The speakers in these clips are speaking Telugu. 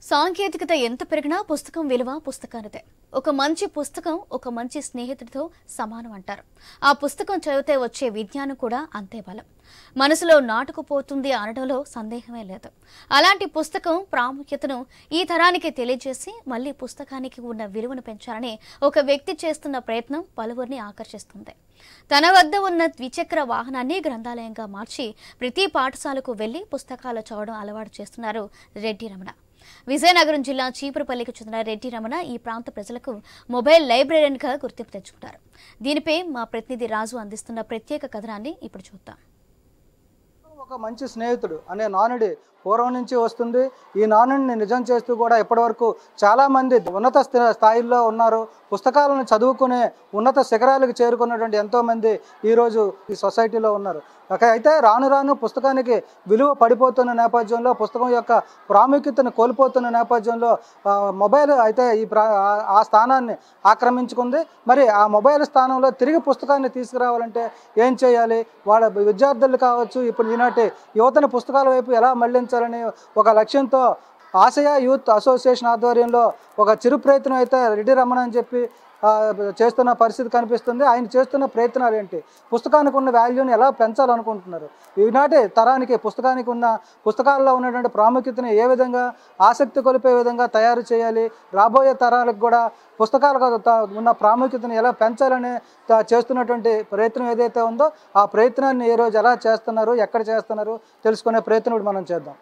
సాంకేతికత ఎంత పెరిగినా పుస్తకం విలువ పుస్తకానిదే ఒక మంచి పుస్తకం ఒక మంచి స్నేహితుడితో సమానం అంటారు ఆ పుస్తకం చదివితే వచ్చే విజ్ఞానం కూడా అంతే బలం మనసులో నాటుకుపోతుంది అనడంలో సందేహమే లేదు అలాంటి పుస్తకం ప్రాముఖ్యతను ఈ తరానికి తెలియజేసి మళ్ళీ పుస్తకానికి ఉన్న విలువను పెంచాలని ఒక వ్యక్తి చేస్తున్న ప్రయత్నం పలువురిని ఆకర్షిస్తుంది తన వద్ద ఉన్న ద్విచక్ర వాహనాన్ని గ్రంథాలయంగా మార్చి ప్రతి పాఠశాలకు వెళ్లి పుస్తకాలు చదవడం అలవాటు చేస్తున్నారు రెడ్డి రమణ విజయనగరం జిల్లా చీపురుపల్లికి చెందిన రెడ్డి రమణ ఈ ప్రాంత ప్రజలకు మొబైల్ లైబ్రరీగా గుర్తింపు తెచ్చుకున్నారు దీనిపై మా ప్రతినిధి రాజు అందిస్తున్న ప్రత్యేక కథనాన్ని ఇప్పుడు చూద్దాం ఒక మంచి స్నేహితుడు అనే నానుడి పూర్వం నుంచి వస్తుంది ఈ నానుడిని నిజం చేస్తూ కూడా ఇప్పటివరకు చాలామంది ఉన్నత స్థి- స్థాయిల్లో ఉన్నారు పుస్తకాలను చదువుకునే ఉన్నత శిఖరాలకు చేరుకున్నటువంటి ఎంతోమంది ఈరోజు ఈ సొసైటీలో ఉన్నారు ఒక- అయితే రాను రాను పుస్తకానికి విలువ పడిపోతున్న నేపథ్యంలో పుస్తకం యొక్క ప్రాముఖ్యతను కోల్పోతున్న నేపథ్యంలో ఆ, మొబైల్ అయితే ఈ ప్రా ఆ- ఆ స్థానాన్ని ఆక్రమించుకుంది మరి ఆ మొబైల్ స్థానంలో తిరిగి పుస్తకాన్ని తీసుకురావాలంటే ఏం చేయాలి వాళ్ళ విద్యార్థులు కావచ్చు ఇప్పుడు ఈనాటి యువతను పుస్తకాల వైపు ఎలా మళ్లించాలని ఒక లక్ష్యంతో ఆశయ యూత్ అసోసియేషన్ ఆధ్వర్యంలో ఒక చిరు ప్రయత్నం అయితే రెడ్డి రమణ అని చెప్పి ఆ, చేస్తున్న పరిస్థితి కనిపిస్తుంది ఆయన చేస్తున్న ప్రయత్నాలు ఏంటి పుస్తకానికి ఉన్న వాల్యూని ఎలా పెంచాలనుకుంటున్నారు ఈనాటి తరానికి పుస్తకానికి ఉన్న పుస్తకాల్లో ఉన్నటువంటి ప్రాముఖ్యతని ఏ విధంగా ఆసక్తి కొలిపే విధంగా తయారు చేయాలి రాబోయే తరాలకు కూడా పుస్తకాలకు త- ఉన్న ప్రాముఖ్యతను ఎలా పెంచాలని త- చేస్తున్నటువంటి ప్రయత్నం ఏదైతే ఉందో ఆ ప్రయత్నాన్ని ఈ రోజు ఎలా చేస్తున్నారు ఎక్కడ చేస్తున్నారు తెలుసుకునే ప్రయత్నం ఇప్పుడు మనం చేద్దాం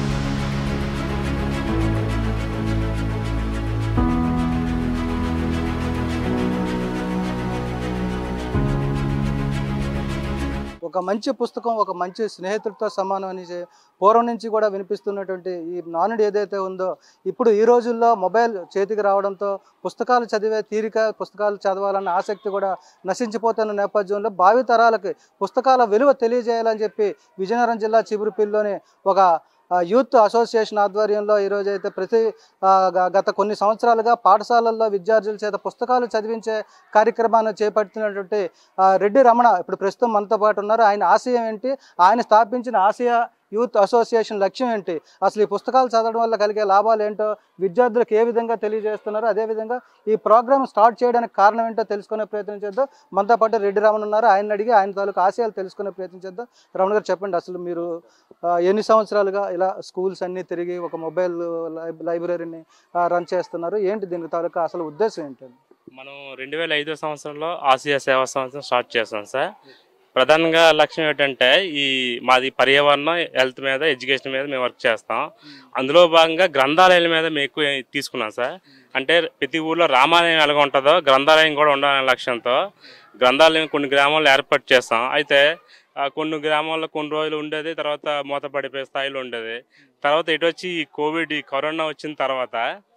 ఒక మంచి పుస్తకం ఒక మంచి స్నేహితుడితో సమానం అని చే- పూర్వం నుంచి కూడా వినిపిస్తున్నటువంటి ఈ నానుడి ఏదైతే ఉందో ఇప్పుడు ఈ రోజుల్లో మొబైల్ చేతికి రావడంతో పుస్తకాలు చదివే తీరిక పుస్తకాలు చదవాలన్న ఆసక్తి కూడా నశించిపోతున్న నేపథ్యంలో భావి తరాలకి పుస్తకాల విలువ తెలియజేయాలని చెప్పి విజయనగరం జిల్లా చిగురుపిల్లిలోని ఒక ఆ, యూత్ అసోసియేషన్ ఆధ్వర్యంలో ఈరోజు అయితే ప్రతి ఆ, గ- గత కొన్ని సంవత్సరాలుగా పాఠశాలల్లో విద్యార్థుల చేత పుస్తకాలు చదివించే కార్యక్రమాన్ని చేపడుతున్నటువంటి ఆ, రెడ్డి రమణ ఇప్పుడు ప్రస్తుతం మనతో పాటు ఉన్నారు ఆయన ఆశయం ఏంటి ఆయన స్థాపించిన ఆశయ యూత్ అసోసియేషన్ లక్ష్యం ఏంటి అసలు ఈ పుస్తకాలు చదవడం వల్ల కలిగే లాభాలు ఏంటో విద్యార్థులకు ఏ విధంగా తెలియజేస్తున్నారు అదేవిధంగా ఈ ప్రోగ్రామ్ స్టార్ట్ చేయడానికి కారణం ఏంటో తెలుసుకునే ప్రయత్నం చేద్దాం మనతో పాటు రెడ్డి రమణ ఉన్నారు ఆయన అడిగి ఆయన తాలూకు ఆశయాలు తెలుసుకునే ప్రయత్నం చేద్దాం రమణ గారు చెప్పండి అసలు మీరు ఆ, ఎన్ని సంవత్సరాలుగా ఇలా స్కూల్స్ అన్ని తిరిగి ఒక మొబైల్ లైబ్- లైబ్రరీని ఆ, రన్ చేస్తున్నారు ఏంటి దీని తాలూకా అసలు ఉద్దేశం ఏంటండి మనం రెండు వేల ఐదో సంవత్సరంలో ఆసియా సేవా సంవత్సరం స్టార్ట్ చేస్తాం సార్ ప్రధానంగా లక్ష్యం ఏంటంటే ఈ మాది పర్యావరణం హెల్త్ మీద ఎడ్యుకేషన్ మీద మేము వర్క్ చేస్తాం అందులో భాగంగా గ్రంథాలయాల మీద మేము ఎక్కువ తీసుకున్నాం సార్ అంటే ప్రతి ఊర్లో రామాలయం ఎలాగ ఉంటుందో గ్రంథాలయం కూడా ఉండాలనే లక్ష్యంతో గ్రంథాలయం కొన్ని గ్రామాల్లో ఏర్పాటు చేస్తాం అయితే ఆ కొన్ని గ్రామాల్లో కొన్ని రోజులు ఉండేది తర్వాత మూత పడిపోయే స్థాయిలో ఉండేది తర్వాత ఇటు వచ్చి ఈ కోవిడ్ ఈ కరోనా వచ్చిన తర్వాత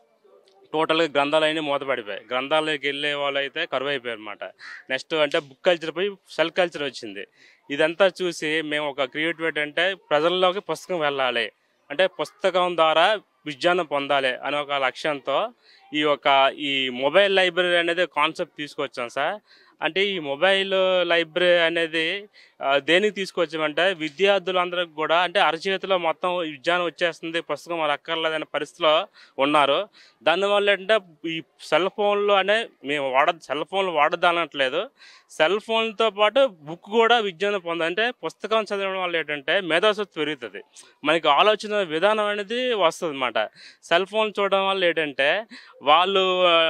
టోటల్గా గ్రంథాలయాన్ని మూతపడిపోయాయి గ్రంథాలయకి వెళ్ళే వాళ్ళు అయితే కరువు అయిపోయారు అనమాట నెక్స్ట్ అంటే బుక్ కల్చర్ పోయి సెల్ కల్చర్ వచ్చింది ఇదంతా చూసి మేము ఒక క్రియేటివిటీ అంటే ప్రజల్లోకి పుస్తకం వెళ్ళాలి అంటే పుస్తకం ద్వారా విజ్ఞానం పొందాలి అనే ఒక లక్ష్యంతో ఈ యొక్క ఈ మొబైల్ లైబ్రరీ అనేది కాన్సెప్ట్ తీసుకొచ్చాం సార్ అంటే ఈ మొబైల్ లైబ్రరీ అనేది ఆ, దేనికి తీసుకొచ్చామంటే విద్యార్థులందరికి కూడా అంటే అరచేతిలో మొత్తం విజ్ఞానం వచ్చేస్తుంది పుస్తకం వాళ్ళు అక్కర్లేదనే పరిస్థితిలో ఉన్నారు దానివల్ల ఏంటంటే ఈ సెల్ ఫోన్లు అనే మేము వాడ సెల్ ఫోన్లు వాడదనట్లేదు సెల్ ఫోన్తో పాటు బుక్ కూడా విజ్ఞానం పొందాలి అంటే పుస్తకం చదవడం వల్ల ఏంటంటే మేధాశక్తి పెరుగుతుంది మనకి ఆలోచన విధానం అనేది వస్తుంది అనమాట సెల్ ఫోన్ చూడడం వల్ల ఏంటంటే వాళ్ళు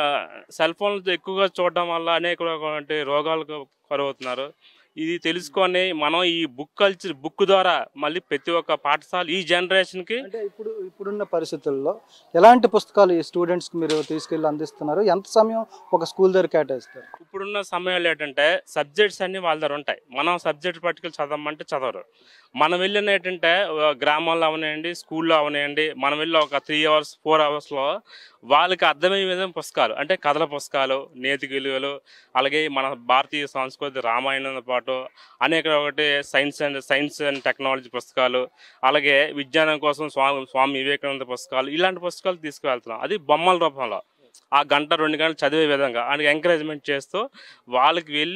సెల్ ఫోన్లు ఎక్కువగా చూడడం వల్ల అనేక రకమైన రోగాలకు కరువుతున్నారు ఇది తెలుసుకొని మనం ఈ బుక్ కల్చర్ బుక్ ద్వారా మళ్ళీ ప్రతి ఒక్క పాఠశాల ఈ జనరేషన్కి అంటే ఇప్పుడు ఇప్పుడున్న పరిస్థితుల్లో ఎలాంటి పుస్తకాలు ఈ స్టూడెంట్స్కి మీరు తీసుకెళ్ళి అందిస్తున్నారు ఎంత సమయం ఒక స్కూల్ దగ్గర కేటాయిస్తారు ఇప్పుడున్న సమయంలో ఏంటంటే సబ్జెక్ట్స్ అన్ని వాళ్ళ దగ్గర ఉంటాయి మనం సబ్జెక్ట్ పట్టుకెళ్ళి చదవమంటే చదవరు మనం వెళ్ళిన ఏంటంటే ఆ, గ్రామాల్లో అవనివ్వండి స్కూల్లో అవనివ్వండి మనం వెళ్ళి ఒక త్రీ అవర్స్ ఫోర్ అవర్స్లో వాళ్ళకి అర్థమయ్యే విధంగా పుస్తకాలు అంటే కథల పుస్తకాలు నేతి విలువలు అలాగే మన భారతీయ సంస్కృతి రామాయణంతో పాటు అనేక ఒకటి science and science and technology పుస్తకాలు అలాగే విజ్ఞానం కోసం స్వామి స్వామి వివేకానంద పుస్తకాలు ఇలాంటి పుస్తకాలు తీసుకువెళ్తున్నాం అది బొమ్మల రూపంలో ఆ గంట రెండు గంటలు చదివే విధంగా ఆయనకి ఎంకరేజ్మెంట్ చేస్తూ వాళ్ళకి వెళ్ళి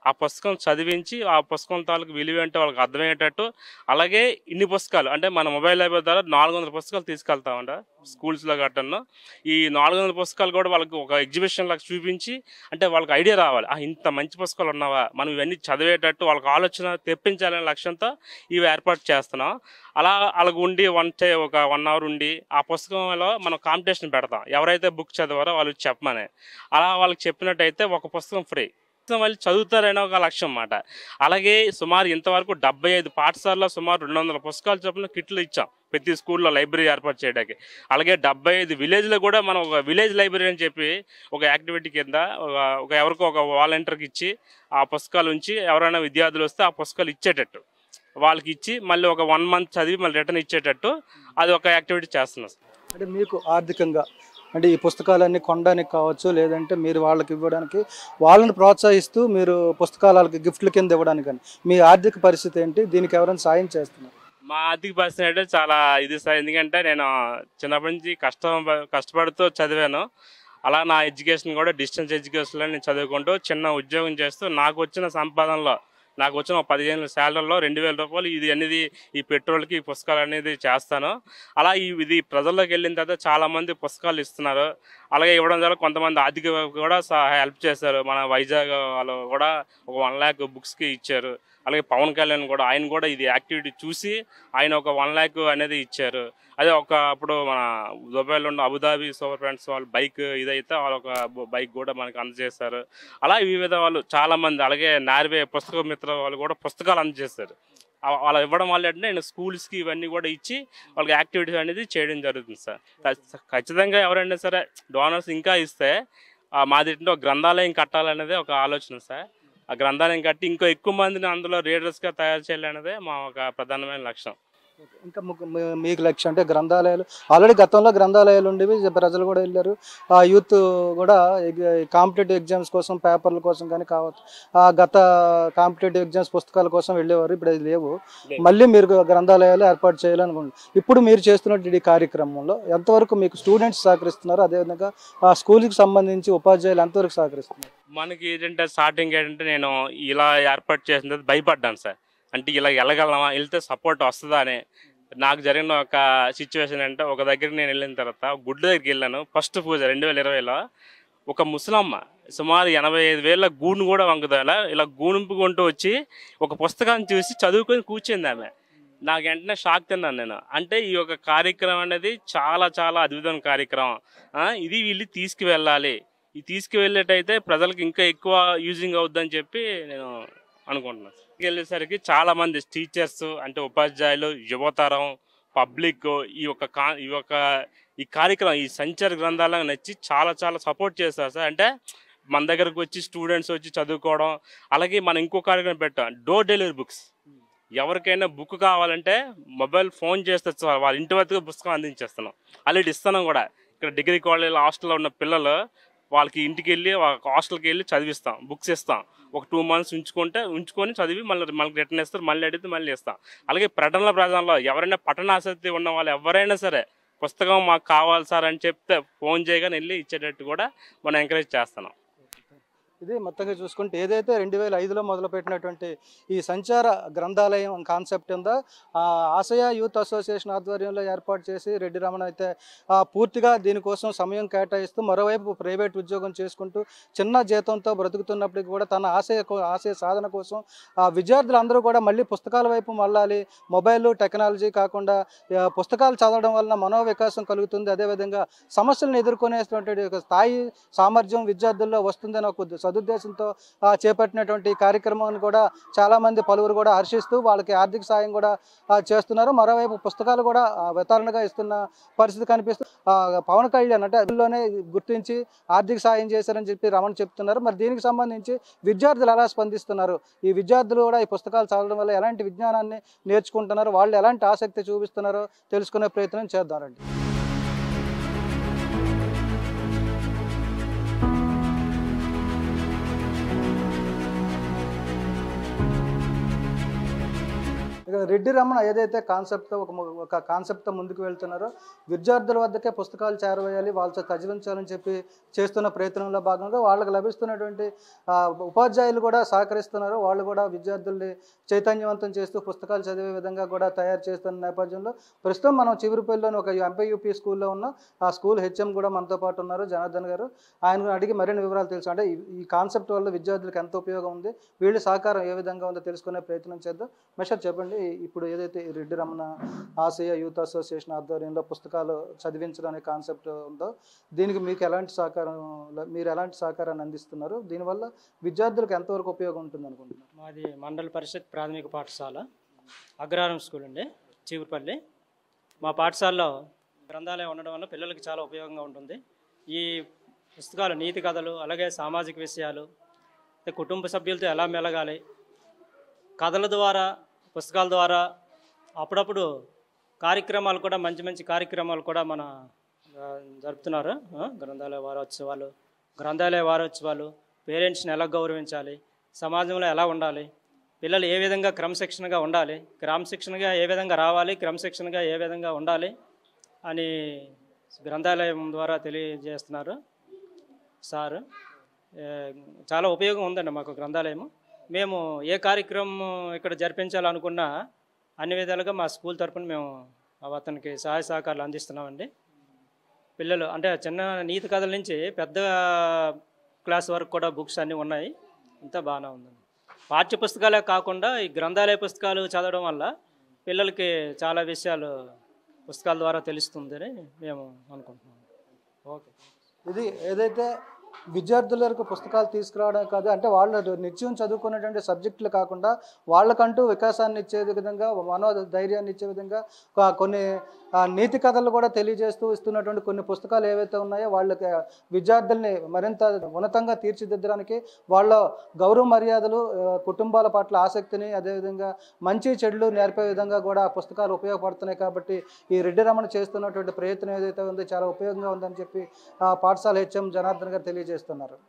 ఆ పుస్తకం చదివించి ఆ పుస్తకం తాలూకు విలువ అంటే వాళ్ళకి అర్థమయ్యేటట్టు అలాగే ఇన్ని పుస్తకాలు అంటే మన మొబైల్ లైబ్రరీ ద్వారా నాలుగు వందల పుస్తకాలు తీసుకెళ్తామంట స్కూల్స్లో గట్టను ఈ నాలుగు వందల పుస్తకాలు కూడా వాళ్ళకి ఒక ఎగ్జిబిషన్ లాగా చూపించి అంటే వాళ్ళకి ఐడియా రావాలి ఆ ఇంత మంచి పుస్తకాలు ఉన్నావా మనం ఇవన్నీ చదివేటట్టు వాళ్ళకి ఆలోచన తెప్పించాలనే లక్ష్యంతో ఇవి ఏర్పాటు చేస్తున్నాం అలా వాళ్ళకు ఉండి వన్ టే ఒక వన్ అవర్ ఉండి ఆ పుస్తకంలో మనం కాంపిటీషన్ పెడతాం ఎవరైతే బుక్ చదివారో వాళ్ళు చెప్పమని అలా వాళ్ళకి చెప్పినట్టయితే ఒక పుస్తకం ఫ్రీ పుస్తకం వాళ్ళు చదువుతారనే ఒక లక్ష్యం అన్నమాట అలాగే సుమారు ఇంతవరకు డెబ్బై ఐదు పాఠశాలలో సుమారు రెండు వందల పుస్తకాలు చొప్పున కిట్లు ఇచ్చాం ప్రతి స్కూల్లో లైబ్రరీ ఏర్పాటు చేయడానికి అలాగే డెబ్బై ఐదు విలేజ్లో కూడా మనం ఒక విలేజ్ లైబ్రరీ అని చెప్పి ఒక యాక్టివిటీ కింద ఒక ఒక ఎవరికో ఒక వాలంటీర్కి ఇచ్చి ఆ పుస్తకాలు ఉంచి ఎవరైనా విద్యార్థులు వస్తే ఆ పుస్తకాలు ఇచ్చేటట్టు వాళ్ళకి ఇచ్చి మళ్ళీ ఒక వన్ మంత్ చదివి మళ్ళీ రిటర్న్ ఇచ్చేటట్టు అది ఒక యాక్టివిటీ చేస్తున్నాం అంటే మీకు ఆర్థికంగా అంటే ఈ పుస్తకాలన్నీ కొనడానికి కావచ్చు లేదంటే మీరు వాళ్ళకి ఇవ్వడానికి వాళ్ళని ప్రోత్సహిస్తూ మీరు పుస్తకాలు వాళ్ళకి గిఫ్ట్ల కింద ఇవ్వడానికి కానీ మీ ఆర్థిక పరిస్థితి ఏంటి దీనికి ఎవరైనా సాయం చేస్తున్నారు మా ఆర్థిక పరిస్థితి అంటే చాలా ఇది సార్ ఎందుకంటే నేను చిన్నప్పటి నుంచి కష్టం కష్టపడుతూ చదివాను అలా నా ఎడ్యుకేషన్ కూడా డిస్టెన్స్ ఎడ్యుకేషన్లో నేను చదువుకుంటూ చిన్న ఉద్యోగం చేస్తూ నాకు వచ్చిన సంపాదనలో నాకు వచ్చిన ఒక పదిహేను శాలరీలో రెండు వేల రూపాయలు ఇది అనేది ఈ పెట్రోల్కి ఈ పుస్తకాలు అనేది చేస్తాను అలా ఈ ఇది ప్రజల్లోకి వెళ్ళిన తర్వాత చాలా మంది పుస్తకాలు ఇస్తున్నారు అలాగే ఇవ్వడం ద్వారా కొంతమంది ఆర్థిక కూడా హెల్ప్ చేశారు మన వైజాగ్ వాళ్ళు కూడా ఒక వన్ ల్యాక్ బుక్స్కి ఇచ్చారు అలాగే పవన్ కళ్యాణ్ కూడా ఆయన కూడా ఇది యాక్టివిటీ చూసి ఆయన ఒక వన్ ల్యాక్ అనేది ఇచ్చారు అదే ఒక అప్పుడు మన దుబాయ్లో ఉన్న అబుదాబి సూపర్ ఫ్రెండ్స్ వాళ్ళ బైక్ ఇదైతే వాళ్ళ ఒక బైక్ కూడా మనకి అందజేస్తారు అలా వివిధ వాళ్ళు చాలా మంది అలాగే నార్వే పుస్తక మిత్ర వాళ్ళు కూడా పుస్తకాలు అందజేస్తారు ఆ- అలా ఇవ్వడం వల్ల అంటే నేను స్కూల్స్కి ఇవన్నీ కూడా ఇచ్చి వాళ్ళకి యాక్టివిటీస్ అనేది చేయడం జరుగుతుంది సార్ ఖచ్- ఖచ్చితంగా ఎవరైనా సరే డోనర్స్ ఇంకా ఇస్తే ఆ మాది ఏంటంటే ఒక గ్రంథాలయం కట్టాలనేది ఒక ఆలోచన సార్ ఆ గ్రంథాలయం కట్టి ఇంకో ఎక్కువ మందిని అందులో రీడర్స్గా తయారు చేయాలనేదే మా ఒక ప్రధానమైన లక్ష్యం ఇంకా ముగ్గు- మీ- మీకు లక్ష్యం అంటే గ్రంథాలయాలు ఆల్రెడీ గతంలో గ్రంథాలయాలు ఉండేవి ప్రజలు కూడా వెళ్ళారు ఆ యూత్ కూడా కాంపిటేటివ్ ఎగ్జామ్స్ కోసం పేపర్ల కోసం కానీ కావచ్చు ఆ గత కాంపిటేటివ్ ఎగ్జామ్స్ పుస్తకాల కోసం వెళ్ళేవారు ఇప్పుడు అది లేవు లేవు. మళ్ళీ మీరు గ్రంథాలయాలు ఏర్పాటు చేయాలనుకుంటున్నారు ఇప్పుడు మీరు చేస్తున్న ఈ కార్యక్రమంలో ఎంతవరకు మీకు స్టూడెంట్స్ సహకరిస్తున్నారు అదేవిధంగా ఆ స్కూల్కి సంబంధించి ఉపాధ్యాయులు ఎంతవరకు సహకరిస్తున్నారు మనకి ఏంటంటే స్టార్టింగ్ ఏంటంటే నేను ఇలా ఏర్పాటు చేసిన తర్వాత భయపడ్డాను సార్ అంటే ఇలా వెళ్ళగలమా వెళ్తే సపోర్ట్ వస్తుందా అని నాకు జరిగిన ఒక సిచ్యువేషన్ అంటే ఒక దగ్గరికి నేను వెళ్ళిన తర్వాత గుడ్డ దగ్గరికి వెళ్ళాను ఫస్ట్ పూజ రెండు వేల ఇరవైలో ఒక ముసలమ్మ సుమారు ఎనభై ఐదు వేల గూడును కూడా వంకుదాల ఇలా గూనింపుకుంటూ వచ్చి ఒక పుస్తకాన్ని చూసి చదువుకొని కూర్చుంది ఆమె నాకు వెంటనే షాక్ తిన్నాను నేను అంటే ఈ యొక్క కార్యక్రమం అనేది చాలా చాలా అద్భుతమైన కార్యక్రమం ఆ, ఇది వీళ్ళు తీసుకువెళ్ళాలి ఈ తీసుకువెళ్ళేటైతే ప్రజలకు ఇంకా ఎక్కువ యూజింగ్ అవుద్దని చెప్పి నేను అనుకుంటున్నాను వెళ్ళేసరికి చాలా మంది టీచర్స్ అంటే ఉపాధ్యాయులు యువతరం పబ్లిక్ ఈ యొక్క కా ఈ యొక్క ఈ కార్యక్రమం ఈ సంచార గ్రంథాలను నచ్చి చాలా చాలా సపోర్ట్ చేస్తారు సార్ అంటే మన దగ్గరకు వచ్చి స్టూడెంట్స్ వచ్చి చదువుకోవడం అలాగే మనం ఇంకో కార్యక్రమం పెట్టాం డోర్ డెలివరీ బుక్స్ ఎవరికైనా బుక్ కావాలంటే మొబైల్ ఫోన్ చేస్తే చాలు వాళ్ళ ఇంటి వద్దకు పుస్తకం అందించేస్తున్నాం ఆల్రెడీ ఇస్తున్నాం కూడా ఇక్కడ డిగ్రీ కాలేజ్ హాస్టల్లో ఉన్న పిల్లలు వాళ్ళకి ఇంటికి వెళ్ళి వాళ్ళ హాస్టల్కి వెళ్ళి చదివిస్తాం బుక్స్ ఇస్తాం ఒక టూ మంత్స్ ఉంచుకుంటే ఉంచుకొని చదివి మళ్ళీ మళ్ళీ రిటర్న్ ఇస్తారు మళ్ళీ అడిగితే మళ్ళీ ఇస్తాం అలాగే ప్రకటనల ప్రజల్లో ఎవరైనా పట్టణ ఆసక్తి ఉన్న వాళ్ళు ఎవరైనా సరే పుస్తకం మాకు కావాలి సార్ అని చెప్తే ఫోన్ చేయగానే వెళ్ళి ఇచ్చేటట్టు కూడా మనం ఎంకరేజ్ చేస్తున్నాం ఇది మొత్తంగా చూసుకుంటే ఏదైతే రెండు వేల ఐదులో మొదలుపెట్టినటువంటి ఈ సంచార గ్రంథాలయం కాన్సెప్ట్ ఉందో ఆ ఆశయ యూత్ అసోసియేషన్ ఆధ్వర్యంలో ఏర్పాటు చేసి రెడ్డి రమణ అయితే ఆ, పూర్తిగా దీనికోసం సమయం కేటాయిస్తూ మరోవైపు ప్రైవేట్ ఉద్యోగం చేసుకుంటూ చిన్న జీతంతో బ్రతుకుతున్నప్పటికీ కూడా తన ఆశయ కో- ఆశయ సాధన కోసం ఆ విద్యార్థులందరూ కూడా మళ్ళీ పుస్తకాల వైపు మళ్ళాలి మొబైల్ టెక్నాలజీ కాకుండా ఆ, పుస్తకాలు చదవడం వలన మనోవికాసం కలుగుతుంది అదేవిధంగా సమస్యలను ఎదుర్కొనేటువంటి ఒక స్థాయి సామర్థ్యం విద్యార్థుల్లో వస్తుందని ఒక ఉద్ద- సదుద్దేశంతో ఆ, చేపట్టినటువంటి ఈ కార్యక్రమాన్ని కూడా చాలామంది పలువురు కూడా హర్షిస్తూ వాళ్ళకి ఆర్థిక సాయం కూడా ఆ, చేస్తున్నారు మరోవైపు పుస్తకాలు కూడా ఆ, వితరణగా ఇస్తున్న పరిస్థితి కనిపిస్తుంది ఆ, పవన్ కళ్యాణ్ అంటే అందులోనే గుర్తించి ఆర్థిక సాయం చేశారని చెప్పి రమణ చెప్తున్నారు మరి దీనికి సంబంధించి విద్యార్థులు ఎలా స్పందిస్తున్నారు ఈ విద్యార్థులు కూడా ఈ పుస్తకాలు చదవడం వల్ల ఎలాంటి విజ్ఞానాన్ని నేర్చుకుంటున్నారు వాళ్ళు ఎలాంటి ఆసక్తి చూపిస్తున్నారో తెలుసుకునే ప్రయత్నం చేద్దామండి ఇక రెడ్డి రమణ ఏదైతే కాన్సెప్ట్తో ఒక ము- ఒక కాన్సెప్ట్తో ముందుకు వెళ్తున్నారో విద్యార్థుల వద్దకే పుస్తకాలు చేరవేయాలి వాళ్ళతో చదివించాలని చెప్పి చేస్తున్న ప్రయత్నంలో భాగంగా వాళ్ళకి లభిస్తున్నటువంటి ఆ, ఉపాధ్యాయులు కూడా సహకరిస్తున్నారు వాళ్ళు కూడా విద్యార్థుల్ని చైతన్యవంతం చేస్తూ పుస్తకాలు చదివే విధంగా కూడా తయారు చేస్తున్న నేపథ్యంలో ప్రస్తుతం మనం చివరిపల్లిలోని ఒక ఎంపీయూపీ స్కూల్లో ఉన్న ఆ స్కూల్ హెచ్ఎం కూడా మనతో పాటు ఉన్నారు జనార్దన్ గారు ఆయన అడిగి మరిన్ని వివరాలు తెలుసు అంటే ఈ- ఈ కాన్సెప్ట్ వల్ల విద్యార్థులకు ఎంత ఉపయోగం ఉంది వీళ్ళ సహకారం ఏ విధంగా ఉందో తెలుసుకునే ప్రయత్నం చేద్దాం మెషర్ చెప్పండి ఇప్పుడు ఏదైతే ఈ Reddy Ramana Asia youth association ఆధ్వర్యంలో పుస్తకాలు చదివించడం అనే కాన్సెప్ట్ ఉందో దీనికి మీకు ఎలాంటి సహకారం మీరు ఎలాంటి సహకారాన్ని అందిస్తున్నారు దీనివల్ల విద్యార్థులకు ఎంతవరకు ఉపయోగం ఉంటుంది అనుకుంటున్నారు మాది మండల పరిషత్ ప్రాథమిక పాఠశాల అగ్రహారం స్కూల్ అండి చీపురుపల్లి మా పాఠశాలలో గ్రంథాలయం ఉండడం వల్ల పిల్లలకి చాలా ఉపయోగంగా ఉంటుంది ఈ పుస్తకాలు నీతి కథలు అలాగే సామాజిక విషయాలు అంటే కుటుంబ సభ్యులతో ఎలా మెలగాలి కథల ద్వారా పుస్తకాల ద్వారా అప్పుడప్పుడు కార్యక్రమాలు కూడా మంచి మంచి కార్యక్రమాలు కూడా మన ఆ, జరుపుతున్నారు ఆ, గ్రంథాలయ వారోత్సవాలు గ్రంథాలయ వారోత్సవాలు పేరెంట్స్ని ఎలా గౌరవించాలి సమాజంలో ఎలా ఉండాలి పిల్లలు ఏ విధంగా క్రమశిక్షణగా ఉండాలి క్రమశిక్షణగా ఏ విధంగా రావాలి క్రమశిక్షణగా ఏ విధంగా ఉండాలి అని గ్రంథాలయం ద్వారా తెలియజేస్తున్నారు సార్ ఏ, చాలా ఉపయోగం ఉందండి మాకు గ్రంథాలయం మేము ఏ కార్యక్రమం ఇక్కడ జరిపించాలనుకున్నా అన్ని విధాలుగా మా స్కూల్ తరపున మేము అతనికి సహాయ సహకారాలు అందిస్తున్నామండి పిల్లలు అంటే చిన్న నీతి కథల నుంచి పెద్ద క్లాస్ వరకు కూడా బుక్స్ అన్నీ ఉన్నాయి అంతా బాగానే ఉందండి పాఠ్య పుస్తకాలే కాకుండా ఈ గ్రంథాలయ పుస్తకాలు చదవడం వల్ల పిల్లలకి చాలా విషయాలు పుస్తకాల ద్వారా తెలుస్తుందని మేము అనుకుంటున్నాం ఓకే ఇది ఏదైతే విద్యార్థులకు పుస్తకాలు తీసుకురావడం కాదు అంటే వాళ్ళు నిత్యం చదువుకునేటువంటి సబ్జెక్టులు కాకుండా వాళ్ళకంటూ వికాసాన్ని ఇచ్చే విధంగా మనో ధైర్యాన్ని ఇచ్చే విధంగా కొ- కొన్ని ఆ, నీతి కథలు కూడా తెలియజేస్తూ ఇస్తున్నటువంటి కొన్ని పుస్తకాలు ఏవైతే ఉన్నాయో వాళ్ళకి విద్యార్థుల్ని మరింత ఉన్నతంగా తీర్చిదిద్దడానికి వాళ్ళ గౌరవ మర్యాదలు ఆ, కుటుంబాల పట్ల ఆసక్తిని అదేవిధంగా మంచి చెడులు నేర్పే విధంగా కూడా ఆ పుస్తకాలు ఉపయోగపడుతున్నాయి కాబట్టి ఈ రెడ్డి రమణ చేస్తున్నటువంటి ప్రయత్నం ఏదైతే ఉందో చాలా ఉపయోగంగా ఉందని చెప్పి ఆ పాఠశాల హెచ్ఎం జనార్దన్ గారు తెలియజేస్తున్నారు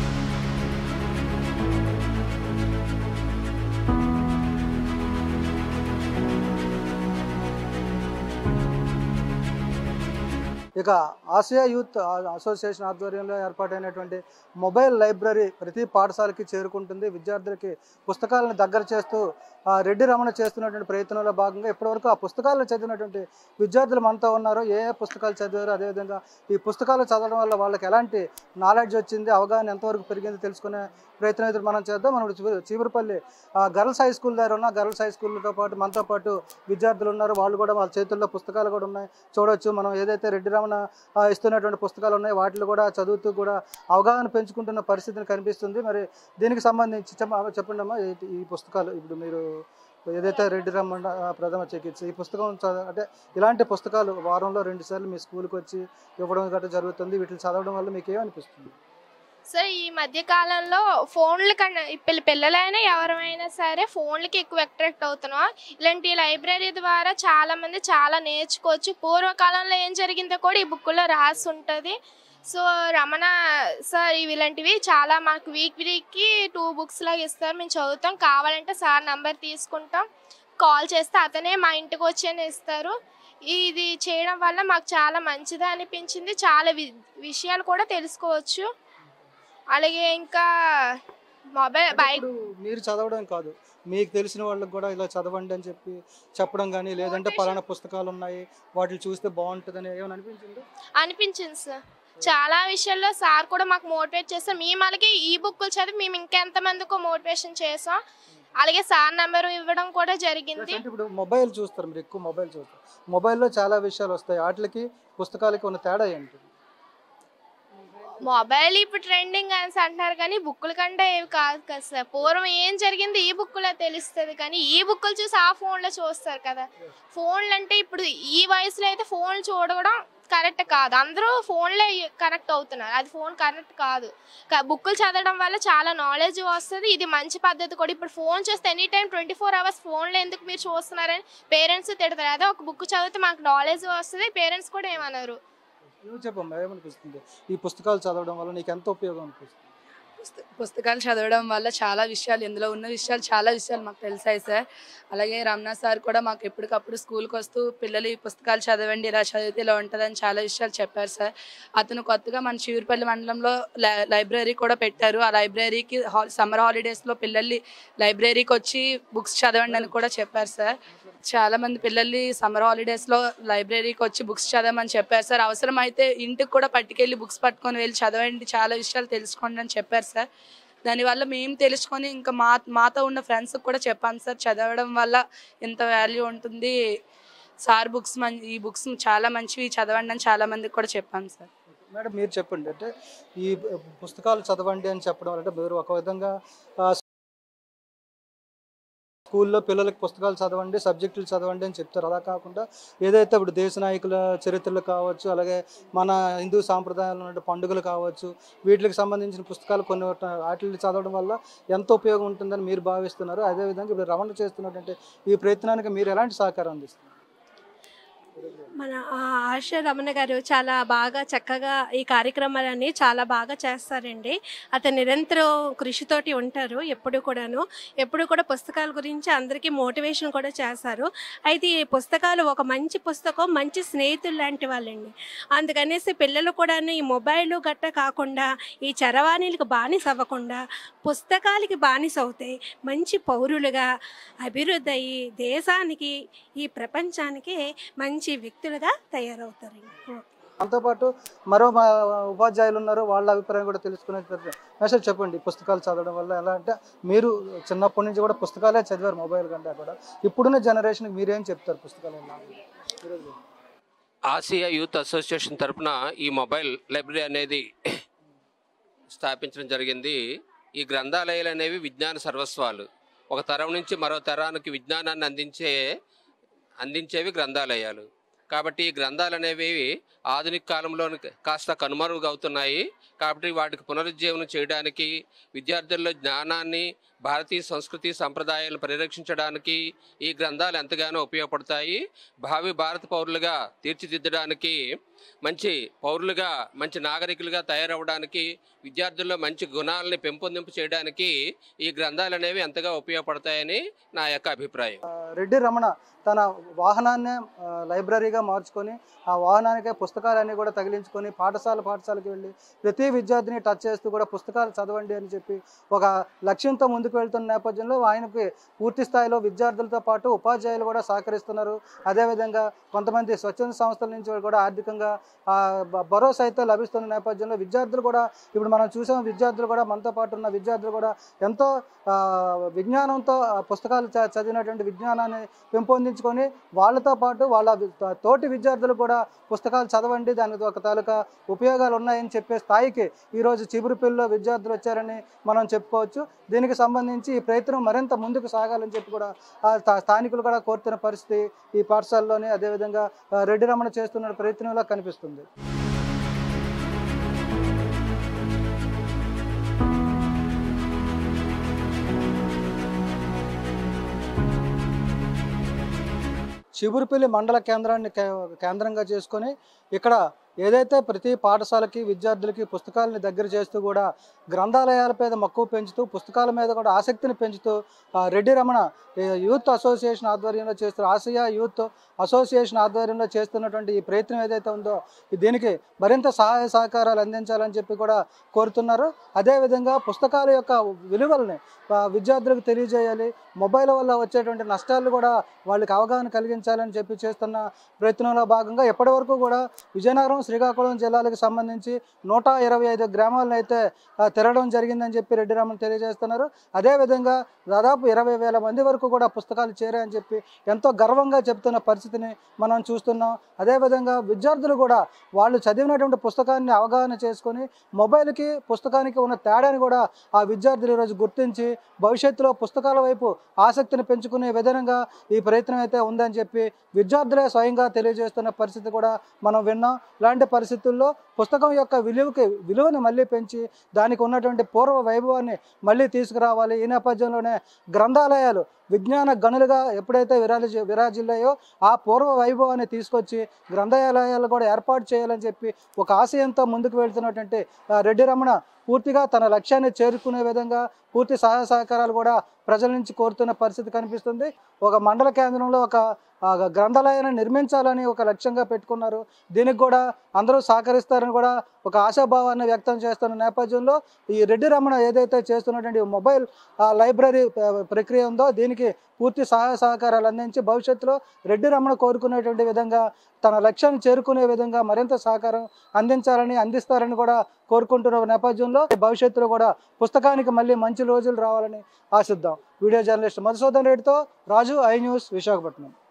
ఇక ఆసియా యూత్ అసోసియేషన్ ఆధ్వర్యంలో ఏర్పాటైనటువంటి మొబైల్ లైబ్రరీ ప్రతి పాఠశాలకి చేరుకుంటుంది విద్యార్థులకి పుస్తకాలను దగ్గర చేస్తూ ఆ, రెడ్డి రమణ చేస్తున్నటువంటి ప్రయత్నంలో భాగంగా ఇప్పటివరకు ఆ పుస్తకాలను చదివినటువంటి విద్యార్థులు మనతో ఉన్నారు ఏ ఏ పుస్తకాలు చదివారు అదేవిధంగా ఈ పుస్తకాలు చదవడం వల్ల వాళ్ళకి ఎలాంటి నాలెడ్జ్ వచ్చింది అవగాహన ఎంతవరకు పెరిగింది తెలుసుకునే ప్రయత్నం అయితే మనం చేద్దాం మనం ఇప్పుడు చీపురు- చీపురుపల్లి ఆ, గర్ల్స్ హై స్కూల్ దగ్గర ఉన్న గర్ల్స్ హై స్కూల్తో పాటు మనతో పాటు విద్యార్థులు ఉన్నారు వాళ్ళు కూడా వాళ్ళ చేతుల్లో పుస్తకాలు కూడా ఉన్నాయి చూడొచ్చు మనం ఏదైతే రెడ్డి రమణ ఆ, ఇస్తున్నటువంటి పుస్తకాలు ఉన్నాయి వాటిలో కూడా చదువుతూ కూడా అవగాహన పెంచుకుంటున్న పరిస్థితిని కనిపిస్తుంది మరి దీనికి సంబంధించి చెప్ప- చెప్పండి అమ్మా ఈ- ఈ పుస్తకాలు ఇప్పుడు మీరు ఏదైతే రెడ్డి రమణ ఆ, ప్రథమ చికిత్స ఈ పుస్తకం చద- అంటే ఇలాంటి పుస్తకాలు వారంలో రెండు సార్లు మీ స్కూల్కి వచ్చి ఇవ్వడం గట్రా జరుగుతుంది వీటిని చదవడం వల్ల మీకు ఏమనిపిస్తుంది సార్ ఈ మధ్య కాలంలో ఫోన్ల కన్నా పిల్ల పిల్లలైనా ఎవరైనా సరే ఫోన్లకి ఎక్కువ అట్రాక్ట్ అవుతున్నాం ఇలాంటి లైబ్రరీ ద్వారా చాలా మంది చాలా నేర్చుకోవచ్చు పూర్వకాలంలో ఏం జరిగిందో కూడా ఈ బుక్లో రాసి ఉంటుంది సో రమణ సార్ ఇవి ఇలాంటివి చాలా మాకు వీక్ వీక్కి టూ బుక్స్ లాగా ఇస్తారు మేము చదువుతాం కావాలంటే సార్ నంబర్ తీసుకుంటాం కాల్ చేస్తే అతనే మా ఇంటికి వచ్చి ఇస్తారు ఇది చేయడం వల్ల మాకు చాలా మంచిది అనిపించింది చాలా వి విషయాలు కూడా తెలుసుకోవచ్చు అలాగే ఇంకా మొబైల్ బైక్ ఇప్పుడు మీరు చదవడం కాదు మీకు తెలిసిన వాళ్ళకి కూడా ఇలా చదవండి అని చెప్పి చెప్పడం కానీ లేదంటే పలానా పుస్తకాలు ఉన్నాయి వాటిని చూస్తే బాగుంటుందని ఏమైనా అనిపించింది అనిపించింది సార్ చాలా విషయాల్లో సార్ కూడా మాకు మోటివేట్ చేస్తాం మేము అలాగే ఈ బుక్కులు చదివి మేము ఇంకెంతమందికో మోటివేషన్ చేసాం అలాగే సార్ నెంబర్ ఇవ్వడం కూడా జరిగింది అంటే ఇప్పుడు మొబైల్ చూస్తారు మీరు ఎక్కువ మొబైల్ చూస్తారు మొబైల్లో చాలా విషయాలు వస్తాయి వాటికి పుస్తకాలకి ఉన్న తేడా ఏంటి మొబైల్ ఇప్పుడు ట్రెండింగ్ అని అంటున్నారు కానీ బుక్కుల కంటే ఏవి కాదు కదా సార్ పూర్వం ఏం జరిగింది ఈ బుక్కులో తెలుస్తుంది కానీ ఈ బుక్కులు చూసి ఆ ఫోన్లో చూస్తారు కదా ఫోన్లు అంటే ఇప్పుడు ఈ వయసులో అయితే ఫోన్లు చూడడం కరెక్ట్ కాదు అందరూ ఫోన్లే కనెక్ట్ అవుతున్నారు అది ఫోన్ కరెక్ట్ కాదు క- బుక్కులు చదవడం వల్ల చాలా నాలెడ్జ్ వస్తుంది ఇది మంచి పద్ధతి కూడా ఇప్పుడు ఫోన్ చూస్తే any time twenty four hours ఫోన్లో ఎందుకు మీరు చూస్తున్నారని పేరెంట్స్ తిడతారు అదే ఒక బుక్ చదివితే మాకు నాలెడ్జ్ వస్తుంది పేరెంట్స్ కూడా ఏమన్నారు నువ్వు చెప్పమ్మా ఏమనిపిస్తుంది ఈ పుస్తకాలు చదవడం వల్ల నీకు ఎంత ఉపయోగం అనిపిస్తుంది పుస్త- పుస్తకాలు చదవడం వల్ల చాలా విషయాలు ఇందులో ఉన్న విషయాలు చాలా విషయాలు మాకు తెలిసాయి సార్ అలాగే రమణ సార్ కూడా మాకు ఎప్పటికప్పుడు స్కూల్కి వస్తూ పిల్లలు ఈ పుస్తకాలు చదవండి ఇలా చదివితే ఇలా ఉంటుందని చాలా విషయాలు చెప్పారు సార్ అతను కొత్తగా మన చివరిపల్లి మండలంలో లై- లైబ్రరీ కూడా పెట్టారు ఆ లైబ్రరీకి హాల్ సమ్మర్ హాలిడేస్లో పిల్లల్ని లైబ్రరీకి వచ్చి బుక్స్ చదవండి అని కూడా చెప్పారు సార్ చాలా మంది పిల్లల్ని సమ్మర్ హాలిడేస్లో లైబ్రరీకి వచ్చి బుక్స్ చదవమని చెప్పారు సార్ అవసరం అయితే ఇంటికి కూడా పట్టుకెళ్ళి బుక్స్ పట్టుకొని వెళ్ళి చదవండి చాలా విషయాలు తెలుసుకోండి అని చెప్పారు సార్ దానివల్ల మేము తెలుసుకొని ఇంకా మా మాతో ఉన్న ఫ్రెండ్స్కి కూడా చెప్పాను సార్ చదవడం వల్ల ఎంత వాల్యూ ఉంటుంది సార్ బుక్స్ మం ఈ బుక్స్ చాలా మంచివి చదవండి అని చాలా మందికి కూడా చెప్పాను సార్ మేడం మీరు చెప్పండి అంటే ఈ పుస్తకాలు చదవండి అని చెప్పడం అంటే మీరు ఒక విధంగా ఆ, స్కూల్లో పిల్లలకి పుస్తకాలు చదవండి సబ్జెక్టులు చదవండి అని చెప్తారు అలా కాకుండా ఏదైతే ఇప్పుడు దేశ నాయకుల చరిత్రలు కావచ్చు అలాగే మన హిందూ సాంప్రదాయాలు ఉన్న పండుగలు కావచ్చు వీటికి సంబంధించిన పుస్తకాలు కొన్ని వాటిని చదవడం వల్ల ఎంత ఉపయోగం ఉంటుందని మీరు భావిస్తున్నారు అదేవిధంగా ఇప్పుడు రమణ చేస్తున్నటువంటి ఈ ప్రయత్నానికి మీరు ఎలాంటి సహకారం అందిస్తున్నారు మన ఆ ఆశ రమణ గారు చాలా బాగా చక్కగా ఈ కార్యక్రమాలన్నీ చాలా బాగా చేస్తారండి అతను నిరంతరం కృషితోటి ఉంటారు ఎప్పుడు కూడాను ఎప్పుడు కూడా పుస్తకాల గురించి అందరికీ మోటివేషన్ కూడా చేస్తారు అయితే ఈ పుస్తకాలు ఒక మంచి పుస్తకం మంచి స్నేహితులు లాంటి వాళ్ళండి అందుకనేసి పిల్లలు కూడాను ఈ మొబైల్ గట్ట కాకుండా ఈ చరవాణిలకు బానిస అవ్వకుండా పుస్తకాలకి బానిస అవుతే మంచి పౌరులుగా అభివృద్ధి అయ్యి దేశానికి ఈ ప్రపంచానికి మంచి వ్యక్తులుగా తయారవుతారండి దాంతోపాటు మరో మా ఉపాధ్యాయులు ఉన్నారు వాళ్ళ అభిప్రాయం కూడా తెలుసుకునే మెసేజ్ చెప్పండి పుస్తకాలు చదవడం వల్ల ఎలా అంటే మీరు చిన్నప్పటి నుంచి కూడా పుస్తకాలే చదివారు మొబైల్ కంటే కూడా ఇప్పుడున్న జనరేషన్కి మీరేం చెప్తారు పుస్తకాలు వల్ల? ఈరోజు ఆసియా యూత్ అసోసియేషన్ తరపున ఈ మొబైల్ లైబ్రరీ అనేది స్థాపించడం జరిగింది ఈ గ్రంథాలయాలు అనేవి విజ్ఞాన సర్వస్వాలు ఒక తరం నుంచి మరో తరానికి విజ్ఞానాన్ని అందించే అందించేవి గ్రంథాలయాలు కాబట్టి ఈ గ్రంథాలు అనేవి ఆధునిక కాలంలో కాస్త కనుమరుగవుతున్నాయి కాబట్టి వాటికి పునరుజ్జీవనం చేయడానికి విద్యార్థుల్లో జ్ఞానాన్ని భారతీయ సంస్కృతి సంప్రదాయాలను పరిరక్షించడానికి ఈ గ్రంథాలు ఎంతగానో ఉపయోగపడతాయి భావి భారత పౌరులుగా తీర్చిదిద్దడానికి మంచి పౌరులుగా మంచి నాగరికులుగా తయారవడానికి విద్యార్థుల్లో మంచి గుణాలని పెంపొందింపు చేయడానికి ఈ గ్రంథాలు అనేవి ఎంతగా ఉపయోగపడతాయని నా యొక్క అభిప్రాయం రెడ్డి రమణ తన వాహనాన్నే ఆ, లైబ్రరీగా మార్చుకొని ఆ వాహనానికే పుస్తకాలన్నీ కూడా తగిలించుకొని పాఠశాల పాఠశాలకు వెళ్ళి ప్రతి విద్యార్థిని టచ్ చేస్తూ కూడా పుస్తకాలు చదవండి అని చెప్పి ఒక లక్ష్యంతో ముందుకు వెళ్తున్న నేపథ్యంలో ఆయనకి పూర్తి స్థాయిలో విద్యార్థులతో పాటు ఉపాధ్యాయులు కూడా సహకరిస్తున్నారు అదేవిధంగా కొంతమంది స్వచ్ఛంద సంస్థల నుంచి కూడా ఆర్థికంగా ఆ, బ- భరోసా అయితే లభిస్తున్న నేపథ్యంలో విద్యార్థులు కూడా ఇప్పుడు మనం చూసాం విద్యార్థులు కూడా మనతో పాటు ఉన్న విద్యార్థులు కూడా ఎంతో ఆ, విజ్ఞానంతో ఆ పుస్తకాలు చ- చదివినటువంటి విజ్ఞానాన్ని పెంపొందించుకొని వాళ్ళతో పాటు వాళ్ళ వి- తో- తోటి విద్యార్థులు కూడా పుస్తకాలు చదవండి దానికి ఒక తాలూకా ఉపయోగాలు ఉన్నాయని చెప్పే స్థాయికి ఈరోజు చిగురుపిల్లిలో విద్యార్థులు వచ్చారని మనం చెప్పుకోవచ్చు దీనికి సంబంధించి ఈ ప్రయత్నం మరింత ముందుకు సాగాలని చెప్పి కూడా ఆ స్థా- స్థానికులు కూడా కోరుతున్న పరిస్థితి ఈ పాఠశాలలోనే అదేవిధంగా ఆ, రెడ్డి రమణ చేస్తున్న ప్రయత్నంలో కనిపిస్తుంది చిగురుపల్లి మండల కేంద్రాన్ని కే- కేంద్రంగా చేసుకొని ఇక్కడ ఏదైతే ప్రతి పాఠశాలకి విద్యార్థులకి పుస్తకాలని దగ్గర చేస్తూ కూడా గ్రంథాలయాల మీద మక్కువ పెంచుతూ పుస్తకాల మీద కూడా ఆసక్తిని పెంచుతూ ఆ, రెడ్డి రమణ ఏ, యూత్ అసోసియేషన్ ఆధ్వర్యంలో చేస్తున్న ఆసియా యూత్ అసోసియేషన్ ఆధ్వర్యంలో చేస్తున్నటువంటి ఈ ప్రయత్నం ఏదైతే ఉందో దీనికి మరింత సహాయ సహకారాలు అందించాలని చెప్పి కూడా కోరుతున్నారు అదేవిధంగా పుస్తకాల యొక్క విలువల్ని ఆ, విద్యార్థులకు తెలియజేయాలి మొబైల్ వల్ల వచ్చేటువంటి నష్టాలు కూడా వాళ్ళకి అవగాహన కలిగించాలని చెప్పి చేస్తున్న ప్రయత్నంలో భాగంగా ఇప్పటివరకు కూడా విజయనగరం శ్రీకాకుళం జిల్లాలకు సంబంధించి నూట ఇరవై ఐదు గ్రామాలను అయితే ఆ, తిరగడం జరిగిందని చెప్పి రెడ్డి రామన్ తెలియజేస్తున్నారు అదేవిధంగా దాదాపు ఇరవై వేల మంది వరకు కూడా పుస్తకాలు చేరాయని చెప్పి ఎంతో గర్వంగా చెప్తున్న పరిస్థితిని మనం చూస్తున్నాం అదేవిధంగా విద్యార్థులు కూడా వాళ్ళు చదివినటువంటి పుస్తకాన్ని అవగాహన చేసుకొని మొబైల్కి పుస్తకానికి ఉన్న తేడాని కూడా ఆ విద్యార్థులు ఈరోజు గుర్తించి భవిష్యత్తులో పుస్తకాల వైపు ఆసక్తిని పెంచుకునే విధంగా ఈ ప్రయత్నం అయితే ఉందని చెప్పి విద్యార్థులే స్వయంగా తెలియజేస్తున్న పరిస్థితి కూడా మనం విన్నాం ఇలాంటి ఇలాంటి పరిస్థితుల్లో పుస్తకం యొక్క విలువకి విలువను మళ్ళీ పెంచి దానికి ఉన్నటువంటి పూర్వ వైభవాన్ని మళ్ళీ తీసుకురావాలి ఈ నేపథ్యంలోనే గ్రంథాలయాలు విజ్ఞాన గనులుగా ఎప్పుడైతే విరాజి విరాజిల్లాయో ఆ పూర్వ వైభవాన్ని తీసుకొచ్చి గ్రంథాలయాలు కూడా ఏర్పాటు చేయాలని చెప్పి ఒక ఆశయంతో ముందుకు వెళ్తున్నటువంటి ఆ, రెడ్డి రమణ పూర్తిగా తన లక్ష్యాన్ని చేరుకునే విధంగా పూర్తి సహాయ సహకారాలు కూడా ప్రజల నుంచి కోరుతున్న పరిస్థితి కనిపిస్తుంది ఒక మండల కేంద్రంలో ఒక ఆ, గ్రంథాలయాన్ని నిర్మించాలని ఒక లక్ష్యంగా పెట్టుకున్నారు దీనికి కూడా అందరూ సహకరిస్తారని కూడా ఒక ఆశాభావాన్ని వ్యక్తం చేస్తున్న నేపథ్యంలో ఈ రెడ్డి రమణ ఏదైతే చేస్తున్నటువంటి మొబైల్ ఆ, లైబ్రరీ ఆ, ప్రక్రియ ఉందో దీనికి పూర్తి సహాయ సహకారాలు అందించి భవిష్యత్తులో రెడ్డి రమణ కోరుకునేటువంటి విధంగా తన లక్ష్యాన్ని చేరుకునే విధంగా మరింత సహకారం అందించాలని అందిస్తారని కూడా కోరుకుంటున్న నేపథ్యంలో భవిష్యత్తులో కూడా పుస్తకానికి మళ్ళీ మంచి రోజులు రావాలని ఆశిద్దాం వీడియో జర్నలిస్ట్ మధుసూదన్ రెడ్డితో రాజు ఐ న్యూస్ విశాఖపట్నం